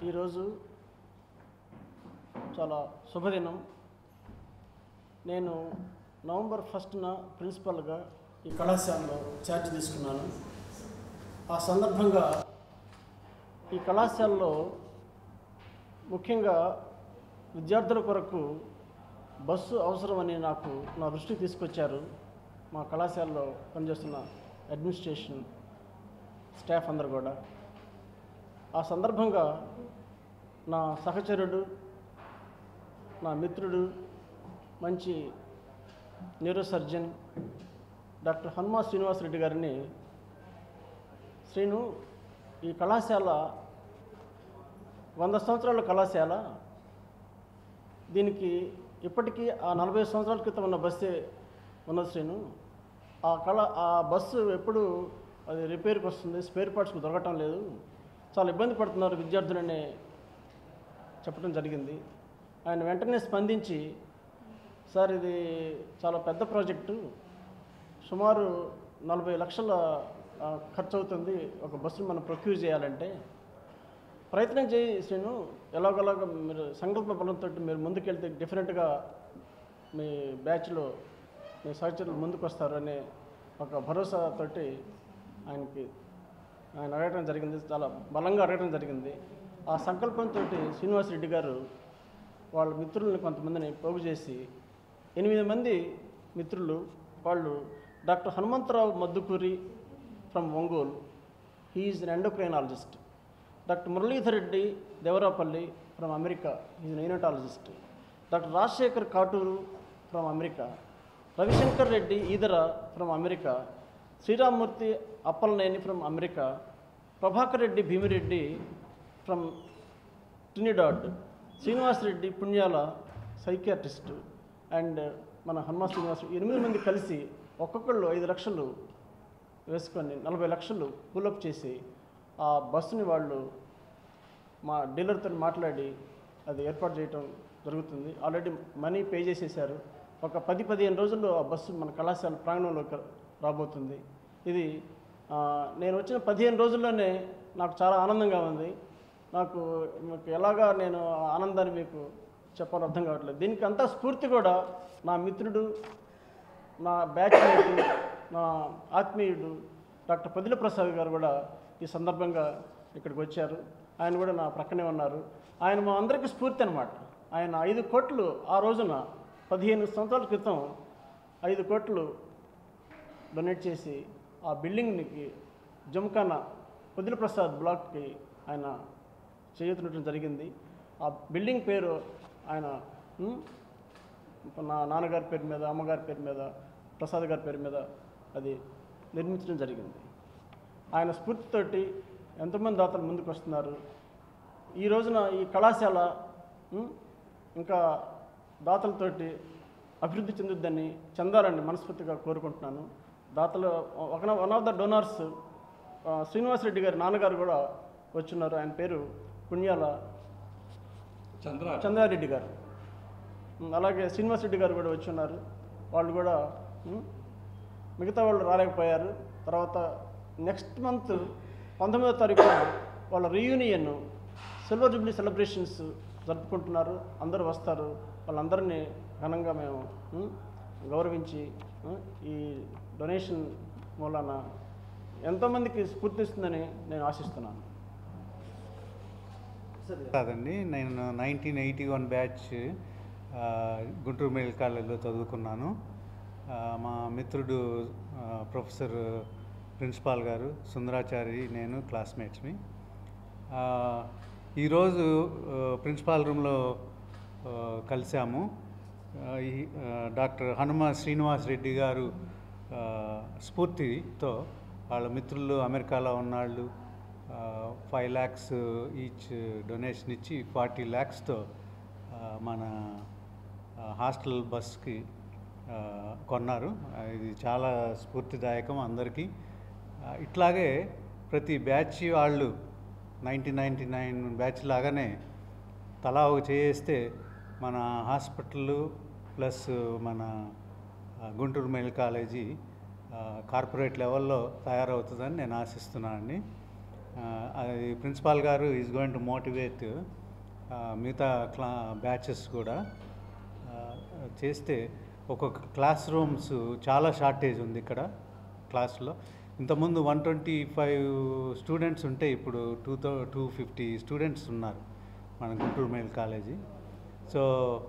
ఈరోజు చాలా శుభదినం నేను నవంబర్ ఫస్ట్న ప్రిన్సిపల్గా ఈ కళాశాలలో ఛార్జ్ తీసుకున్నాను ఆ సందర్భంగా ఈ కళాశాలలో ముఖ్యంగా విద్యార్థుల కొరకు బస్సు అవసరమని నాకు నా దృష్టికి తీసుకొచ్చారు మా కళాశాలలో పనిచేస్తున్న అడ్మినిస్ట్రేషన్ స్టాఫ్ అందరు కూడా ఆ సందర్భంగా నా సహచరుడు నా మిత్రుడు మంచి neuro surgeon doctor Hanuma Srinivasa Reddy గారిని శ్రీను ఈ కళాశాల వంద సంవత్సరాల కళాశాల దీనికి ఇప్పటికీ ఆ నలభై సంవత్సరాల క్రితం ఉన్న బస్సే ఉన్నది శ్రీను ఆ కళ ఆ బస్సు ఎప్పుడు అది రిపేర్కి వస్తుంది స్పేర్ పార్ట్స్కి దొరకటం లేదు చాలా ఇబ్బంది పడుతున్నారు విద్యార్థులని చెప్పడం జరిగింది ఆయన వెంటనే స్పందించి సార్ ఇది చాలా పెద్ద ప్రాజెక్టు సుమారు నలభై లక్షల ఆ, ఖర్చు అవుతుంది ఒక బస్సును మనం ప్రొక్యూర్ చేయాలంటే ప్రయత్నం చేయి శ్రీను ఎలాగోలాగ మీరు సంకల్ప బలంతో మీరు ముందుకెళ్తే డిఫరెంట్గా మీ బ్యాచ్లో మీ సహచరులు ముందుకు వస్తారు అనే ఒక భరోసాతోటి ఆయనకి ఆయన అడగడం జరిగింది చాలా బలంగా అడగడం జరిగింది ఆ సంకల్పంతో శ్రీనివాసరెడ్డి గారు వాళ్ళ మిత్రుల్ని కొంతమందిని పోగు చేసి ఎనిమిది మంది మిత్రులు వాళ్ళు doctor Hanumantha Rao Maddukuri from Ongole he's an endocrinologist doctor Muralidhar Reddy Devarapalli from America is neonatologist doctor Rajasekhar Katuru from America Ravishankar Reddy Edara from America Sriramamurthy Appalaneni from America Prabhakar Reddy Bhimireddy from Trinidad Srinivas Reddy Punyala psychiatrist and మన హనుమ శ్రీనివాస్ ఎనిమిది మంది కలిసి ఒక్కొక్కళ్ళు ఐదు లక్షలు వేసుకొని నలభై లక్షలు పుల్అప్ చేసి ఆ బస్సుని వాళ్ళు మా డీలర్తో మాట్లాడి అది ఏర్పాటు చేయటం జరుగుతుంది ఆల్రెడీ మనీ పే చేసేసారు ఒక పది పదిహేను రోజుల్లో ఆ బస్సు మన కళాశాల ప్రాంగణంలోకి రాబోతుంది ఇది ఆ, నేను వచ్చిన పదిహేను రోజుల్లోనే నాకు చాలా ఆనందంగా ఉంది నాకు మీకు ఎలాగా నేను ఆ ఆనందాన్ని మీకు చెప్పాలో అర్థం కావట్లేదు దీనికి అంతా స్ఫూర్తి కూడా నా మిత్రుడు నా బ్యాచ్ మేట్ నా ఆత్మీయుడు డాక్టర్ పదిల ప్రసాద్ గారు కూడా ఈ సందర్భంగా ఇక్కడికి వచ్చారు ఆయన కూడా నా ప్రక్కనే ఉన్నారు ఆయన మా అందరికీ స్ఫూర్తి అనమాట ఆయన ఐదు కోట్లు ఆ రోజున పదిహేను సంవత్సరాల క్రితం ఐదు కోట్లు డొనేట్ చేసి ఆ బిల్డింగ్కి జమ్ఖానా పొదిల ప్రసాద్ బ్లాక్కి ఆయన చేయుతుండటం జరిగింది ఆ బిల్డింగ్ పేరు ఆయన ఉమ్, నా నాన్నగారి పేరు మీద అమ్మగారి పేరు మీద ప్రసాద్ గారి పేరు మీద అది నిర్మించడం జరిగింది ఆయన స్ఫూర్తితోటి ఎంతోమంది దాతలు ముందుకు వస్తున్నారు ఈ రోజున ఈ కళాశాల ఉమ్, ఇంకా దాతలతోటి అభివృద్ధి చెందుద్దని చెందాలని మనస్ఫూర్తిగా కోరుకుంటున్నాను దాతలు ఒక one of the donors Srinivasa Reddy గారి నాన్నగారు కూడా వచ్చున్నారు ఆయన పేరు పుణ్యాల చంద్ర చంద్రారెడ్డి గారు ఉమ్, అలాగే శ్రీనివాస్ రెడ్డి గారు కూడా వచ్చి ఉన్నారు వాళ్ళు కూడా ఉమ్, మిగతా వాళ్ళు రాలేకపోయారు తర్వాత నెక్స్ట్ మంత్ పంతొమ్మిదో తారీఖున వాళ్ళ రీయూనియన్ సిల్వర్ జూబ్లీ సెలబ్రేషన్స్ జరుపుకుంటున్నారు అందరూ వస్తారు వాళ్ళందరినీ ఘనంగా మేము ఉమ్, గౌరవించి ఉమ్, ఈ డొనేషన్ మూలాన ఎంతోమందికి స్ఫూర్తిస్తుందని నేను ఆశిస్తున్నాను కాదండి నేను నైన్టీన్ ఎయిటీ వన్ బ్యాచ్ ఆ, గుంటూరు మెడికల్ కాలేజీలో చదువుకున్నాను ఆ, మా మిత్రుడు ఆ, ప్రొఫెసర్ ప్రిన్సిపాల్ గారు సుందరాచారి నేను క్లాస్మేట్స్మి ఆ, ఈరోజు ఆ, ప్రిన్సిపాల్ రూమ్లో ఆ, కలిసాము ఆ, ఈ ఆ, డాక్టర్ హనుమ శ్రీనివాస్ రెడ్డి గారు ఆ, స్ఫూర్తితో వాళ్ళ మిత్రులు అమెరికాలో ఉన్నాళ్ళు ఫైవ్ ల్యాక్స్ ఈచ్ డొనేషన్ ఇచ్చి ఫార్టీ ల్యాక్స్తో మన ఆ, హాస్టల్ బస్కి ఆ, కొన్నారు ఆ, ఇది చాలా స్ఫూర్తిదాయకం అందరికీ ఆ, ఇట్లాగే ప్రతి బ్యాచ్ వాళ్ళు నైన్టీన్ నైంటీ నైన్ బ్యాచ్ లాగానే తలా ఒక చేస్తే మన హాస్పిటల్ ప్లస్ మన ఆ, గుంటూరు మెడికల్ కాలేజీ ఆ, కార్పొరేట్ లెవెల్లో తయారవుతుందని నేను ఆశిస్తున్నానండి అది ప్రిన్సిపాల్ గారు ఈజ్ గోయింగ్ టు మోటివేట్ మిగతా క్లా బ్యాచెస్ కూడా ఆ, చేస్తే ఒక్కొక్క క్లాస్ రూమ్స్ చాలా షార్టేజ్ ఉంది ఇక్కడ క్లాస్లో ఇంతకుముందు వన్ ట్వంటీ ఫైవ్ స్టూడెంట్స్ ఉంటే ఇప్పుడు two thou two fifty students ఉన్నారు మన గుంటూరు మేల్ కాలేజీ సో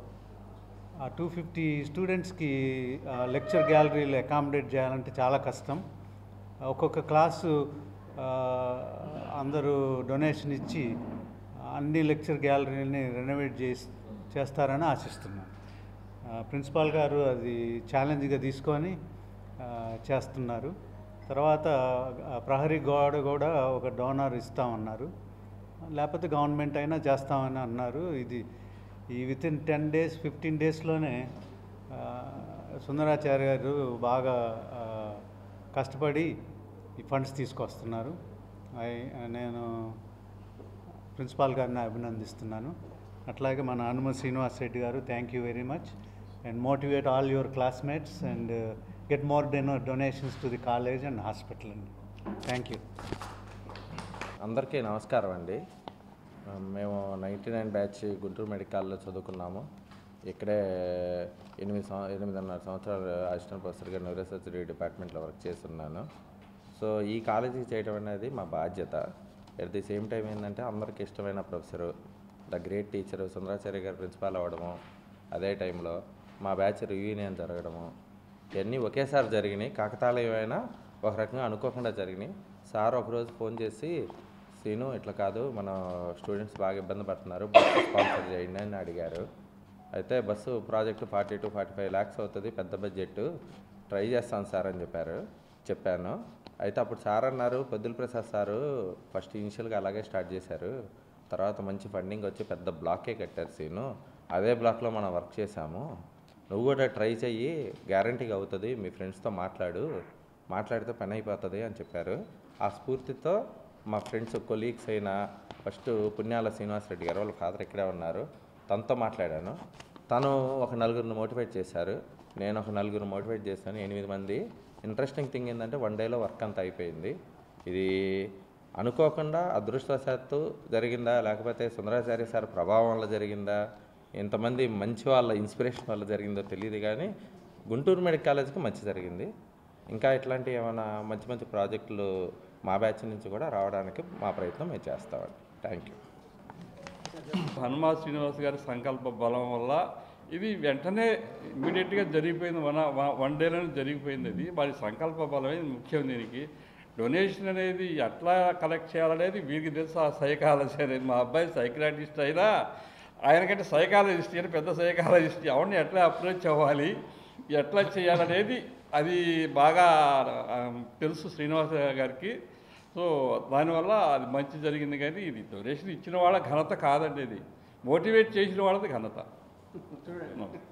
ఆ టూ ఫిఫ్టీ స్టూడెంట్స్కి లెక్చర్ గ్యాలరీలు అకామిడేట్ చేయాలంటే చాలా కష్టం ఒక్కొక్క క్లాసు ఆ, అందరూ డొనేషన్ ఇచ్చి అన్ని లెక్చర్ గ్యాలరీని రెనోవేట్ చేసి చేస్తారని ఆశిస్తున్నాను ఆ, ప్రిన్సిపాల్ గారు అది ఛాలెంజ్గా తీసుకొని ఆ, చేస్తున్నారు తర్వాత ఆ, ప్రహరీ గోడ కూడా ఒక డోనర్ ఇస్తామన్నారు లేకపోతే గవర్నమెంట్ అయినా చేస్తామని అన్నారు ఇది ఈ within ten days fifteen డేస్లోనే సుందరాచార్య గారు బాగా ఆ, కష్టపడి ఈ ఫండ్స్ తీసుకొస్తున్నారు ఐ- నేను ప్రిన్సిపాల్ గారిని అభినందిస్తున్నాను అట్లాగే మన హనుమ శ్రీనివాస్ రెడ్డి గారు thank you very much and motivate all your classmates and get more డెనో donations to the college and hospital అండి థ్యాంక్ యూ అందరికీ నమస్కారం అండి ఆ, మేము నైంటీ నైన్ బ్యాచ్ గుంటూరు మెడికల్లో చదువుకున్నాము ఇక్కడే ఎనిమిది సంవ ఎనిమిదిన్నర సంవత్సరాలు అసిస్టెంట్ ప్రొఫెసర్గా న్యూరోసర్జరీ డిపార్ట్మెంట్లో వర్క్ చేస్తున్నాను సో ఈ కాలేజీ చేయడం అనేది మా బాధ్యత ఎట్ ది సేమ్ టైం ఏంటంటే అందరికీ ఇష్టమైన professor the great teacher Sundaracharya గారు ప్రిన్సిపాల్ అవ్వడము అదే టైంలో మా బ్యాచ్ రియూనియన్ జరగడము ఇవన్నీ ఒకేసారి జరిగినాయి కాకతాళీయమైన ఒక రకంగా అనుకోకుండా జరిగినాయి సార్ ఒకరోజు ఫోన్ చేసి సీను ఇట్లా కాదు మన స్టూడెంట్స్ బాగా ఇబ్బంది పడుతున్నారు బస్సు స్పాన్సర్ చేయండి అని అడిగారు అయితే bus project forty to forty five lakhs అవుతుంది పెద్ద బడ్జెట్ ట్రై చేస్తాను సార్ అని చెప్పారు చెప్పాను అయితే అప్పుడు సార్ అన్నారు పొద్దుల ప్రసాద్ సారు ఫస్ట్ ఇనిషియల్గా అలాగే స్టార్ట్ చేశారు తర్వాత మంచి ఫండింగ్ వచ్చి పెద్ద బ్లాకే కట్టారు సీను అదే బ్లాక్లో మనం వర్క్ చేశాము నువ్వు కూడా ట్రై చెయ్యి గ్యారంటీగా అవుతుంది మీ ఫ్రెండ్స్తో మాట్లాడు మాట్లాడితే పని అయిపోతుంది అని చెప్పారు ఆ స్ఫూర్తితో మా ఫ్రెండ్స్ కొలీగ్స్ అయిన ఫస్ట్ పుణ్యాల శ్రీనివాస్ రెడ్డి గారు వాళ్ళ ఫాదర్ ఇక్కడే ఉన్నారు తనతో మాట్లాడాను తను ఒక నలుగురిని మోటివేట్ చేశారు నేను ఒక నలుగురు మోటివేట్ చేశాను ఎనిమిది మంది ఇంట్రెస్టింగ్ థింగ్ ఏంటంటే వన్ డేలో వర్క్ అంతా అయిపోయింది ఇది అనుకోకుండా అదృష్టవశాత్తు జరిగిందా లేకపోతే సుందరాచార్య సార్ ప్రభావం వల్ల జరిగిందా ఇంతమంది మంచి వాళ్ళ ఇన్స్పిరేషన్ వల్ల జరిగిందో తెలియదు కానీ గుంటూరు మెడికల్ కాలేజ్కి మంచి జరిగింది ఇంకా ఇట్లాంటి ఏమైనా మంచి మంచి ప్రాజెక్టులు మా బ్యాచ్ నుంచి కూడా రావడానికి మా ప్రయత్నం మేము చేస్తామండి థ్యాంక్ యూ హనుమా శ్రీనివాస్ గారి సంకల్ప బలం వల్ల ఇది వెంటనే ఇమీడియట్గా జరిగిపోయింది వన్ వన్ డేలోనే జరిగిపోయింది అది వారి సంకల్ప బలమే ముఖ్యం దీనికి డొనేషన్ అనేది ఎట్లా కలెక్ట్ చేయాలనేది వీరికి తెలుసు ఆ సైకాలజీ అనేది మా అబ్బాయి సైకలాటిస్ట్ అయినా ఆయనకంటే సైకాలజిస్ట్ అని పెద్ద సైకాలజిస్ట్ ఎవరిని ఎట్లా అప్రోచ్ అవ్వాలి ఎట్లా చేయాలనేది అది బాగా ఆ, తెలుసు శ్రీనివాస గారికి సో దానివల్ల అది మంచి జరిగింది కానీ ఇది డొనేషన్ ఇచ్చిన వాళ్ళ ఘనత కాదండి ఇది మోటివేట్ చేసిన వాళ్ళది ఘనత